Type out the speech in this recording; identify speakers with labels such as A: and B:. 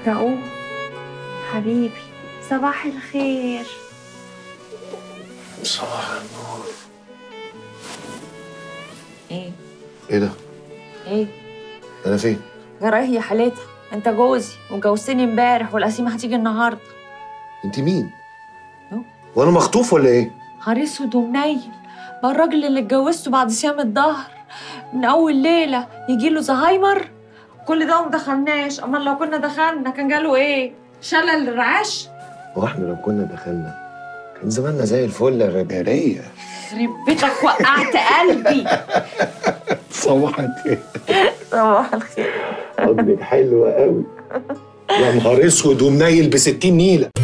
A: رؤوف حبيبي صباح الخير
B: صباح النور
A: ايه
B: ايه ده؟
A: ايه
B: انا فين؟
A: جرايه يا حالتها انت جوزي وجوزتني امبارح والقسيمه هتيجي النهارده
B: انت مين؟
A: أهو.
B: وانا مخطوف ولا ايه؟
A: نهار اسود ومنيل ما الراجل اللي اتجوزته بعد صيام الظهر من اول ليله يجي له زهايمر كل ده وما دخلناش امال لو كنا دخلنا كان جاله ايه شلل الرعاش
B: هو احنا لو كنا دخلنا كان زماننا زي الفل يا غدارية
A: يخرب بيتك وقعت قلبي
B: صباح الخير
A: صباح الخير
B: حضنك حلوة قوي يا نهار اسود ومنيل ب 60 نيلة